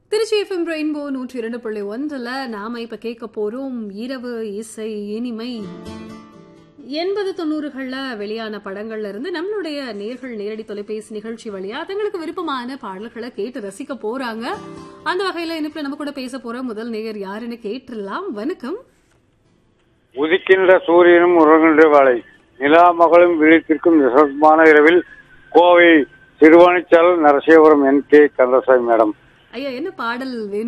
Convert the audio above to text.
Trichy FM rainbow நூற்றி இரண்டு புள்ளி ஒன்றில் நாம இப்ப கேட்க போறோம் இரவு இசை இனிமை எண்பது தொண்ணூறுகள்ல வெளியான படங்கள்ல இருந்து நம்மளுடைய நேர்கள் நேரடி தொலைபேசி நிகழ்ச்சி வழியா தங்களுக்கு விருப்பமான பாடல்களை கேட்டு ரசிக்க போறாங்க அந்த வகையில இனிப்புல நம்ம கூட பேச போற முதல் நேயர் யாருன்னு கேட்டுடலாம் வணக்கம் உதிக்கின்ற சூரியனும் உறங்குகின்ற வேலை நிலா மகளும் விழித்திருக்கும் நிசப்தமான இரவில் கோவை திருவாணிச்சால் Narasiyapuram N K Kandasamy madam ஐயா என்ன பாடல் வேணும்